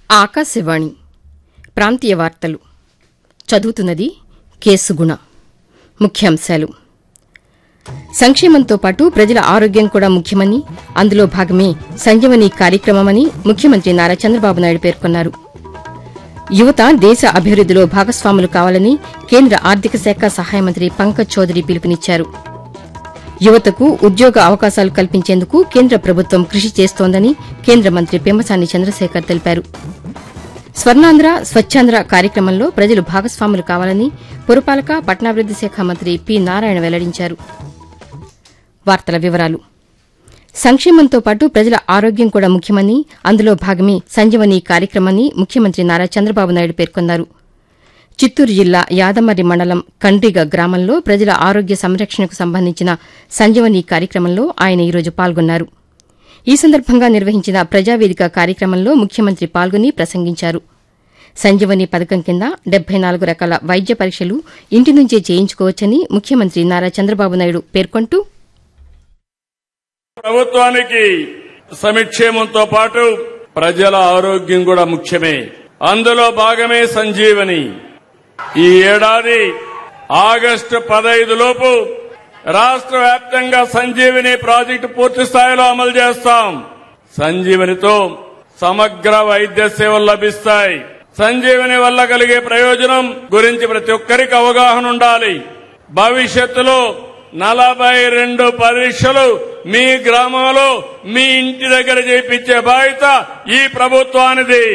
ఆకాశవాణి ప్రాంతీయ వార్తలు చదువుతున్నది కేసుగుణ ముఖ్యాంశాలు సంక్షేమంతో పాటు ప్రజల ఆరోగ్యం కూడా ముఖ్యమని అందులో భాగమే సంజీవని కార్యక్రమమని ముఖ్యమంత్రి నారా చంద్రబాబు నాయుడు పేర్కొన్నారు యువత దేశ అభివృద్దిలో భాగస్వాములు కావాలని కేంద్ర ఆర్థిక శాఖ సహాయ మంత్రి పంకజ్ చౌదరి పిలుపునిచ్చారు యువతకు ఉద్యోగ అవకాశాలు కల్పించేందుకు కేంద్ర ప్రభుత్వం కృషి చేస్తోందని కేంద్ర మంత్రి పెమ్మసాని చంద్రశేఖర్ తెలిపారు స్వర్ణాంధ్ర స్వచ్ఛాంధ్ర కార్యక్రమంలో ప్రజలు భాగస్వాములు కావాలని పురపాలక పట్టణాభివృద్ది శాఖ మంత్రి పి నారాయణ వెల్లడించారు వార్తల వివరాలు సంక్షేమంతో పాటు ప్రజల ఆరోగ్యం కూడా ముఖ్యమని అందులో భాగమే సంజీవని కార్యక్రమాన్ని ముఖ్యమంత్రి నారా చంద్రబాబు నాయుడు పేర్కొన్నారు చిత్తూరు జిల్లా యాదమర్రి మండలం కండ్రిగ గ్రామంలో ప్రజల ఆరోగ్య సంరక్షణకు సంబంధించిన సంజీవని కార్యక్రమంలో ఆయన ఈరోజు పాల్గొన్నారు ఈ సందర్భంగా నిర్వహించిన ప్రజావేదిక కార్యక్రమంలో ముఖ్యమంత్రి పాల్గొని ప్రసంగించారు సంజీవని పథకం కింద డెబ్బై నాలుగు రకాల వైద్య పరీక్షలు ఇంటి నుంచే చేయించుకోవచ్చని ముఖ్యమంత్రి నారా చంద్రబాబు నాయుడు పేర్కొంటూ ప్రభుత్వానికి సంక్షేమంతో పాటు ప్రజల ఆరోగ్యం కూడా ముఖ్యమే అందులో భాగమే సంజీవని ఈ ఏడాది ఆగస్టు పదహైదు లోపు రాష్ట్ర వ్యాప్తంగా సంజీవని ప్రాజెక్టు పూర్తి స్థాయిలో అమలు చేస్తాం సంజీవనితో సమగ్ర వైద్య సేవలు లభిస్తాయి సంజీవని వల్ల కలిగే ప్రయోజనం గురించి ప్రతి ఒక్కరికి అవగాహన ఉండాలి భవిష్యత్తులో నలభై రెండు పరీక్షలు మీ గ్రామంలో మీ ఇంటి దగ్గర చేయించే బాధ్యత ఈ ప్రభుత్వానిది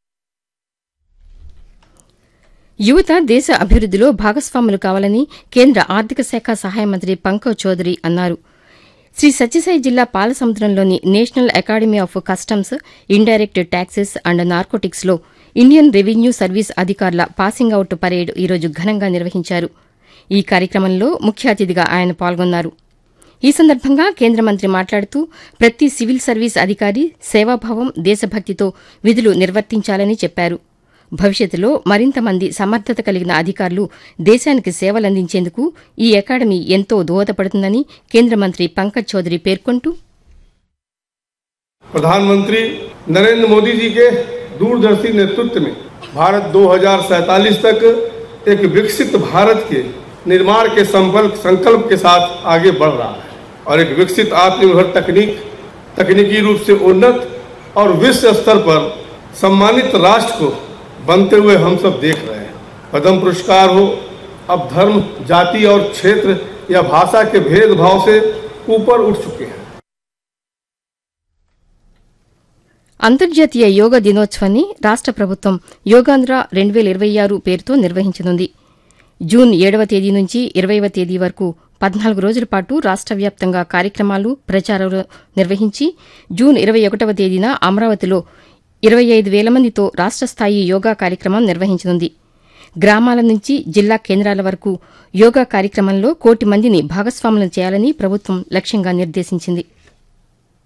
యువత దేశ అభివృద్దిలో భాగస్వాములు కావాలని కేంద్ర ఆర్థిక శాఖ సహాయ మంత్రి పంకజ్ చౌదరి అన్నారు శ్రీ సత్యసాయి జిల్లా పాలసముద్రంలోని national academy of customs indirect taxes and narcotics లో ఇండియన్ రెవెన్యూ సర్వీస్ అధికారుల పాసింగ్ అవుట్ పరేడ్ ఈరోజు ఘనంగా నిర్వహించారు ఈ కార్యక్రమంలో ముఖ్య అతిథిగా ఆయన పాల్గొన్నారు ఈ సందర్భంగా కేంద్ర మంత్రి మాట్లాడుతూ ప్రతి సివిల్ సర్వీస్ అధికారి సేవాభావం దేశభక్తితో విధులు నిర్వర్తించాలని చెప్పారు భవిష్యత్తులో మరింత మంది సమర్థత కలిగిన అధికారులు దేశానికి సేవలందించేందుకు ఈ అకాడమీ ఎంతో దోహదపడుతుందని కేంద్ర మంత్రి పంకజ్ చౌదరి పేర్కొంటూ प्रधानमंत्री नरेंद्र मोदी जी के दूरदर्शी नेतृत्व में भारत 2047 तक एक विकसित भारत के निर्माण के संकल्प संकल्प के साथ आगे बढ़ रहा है और एक विकसित आत्मनिर्भर तकनीक तकनीकी रूप से उन्नत और विश्व स्तर पर सम्मानित राष्ट्र को बनते हुए हम सब देख रहे हैं पद्म पुरस्कार हो अब धर्म जाति और क्षेत्र या भाषा के भेदभाव से ऊपर उठ चुके हैं అంతర్జాతీయ యోగా దినోత్సవాన్ని రాష్ట ప్రభుత్వం యోగాంధ్ర రెండు వేల ఇరవై ఆరు పేరుతో నిర్వహించనుంది జూన్ ఏడవ తేదీ నుంచి ఇరవైవ తేదీ వరకు పద్నాలుగు రోజుల పాటు రాష్ట వ్యాప్తంగా కార్యక్రమాలు ప్రచారాలు నిర్వహించి జూన్ ఇరవై ఒకటవ తేదీన అమరావతిలో ఇరవై ఐదు వేల మందితో రాష్ట స్థాయి యోగా కార్యక్రమం నిర్వహించనుంది గ్రామాల నుంచి జిల్లా కేంద్రాల వరకు యోగా కార్యక్రమంలో కోటి మందిని భాగస్వాములను చేయాలని ప్రభుత్వం లక్ష్యంగా నిర్దేశించింది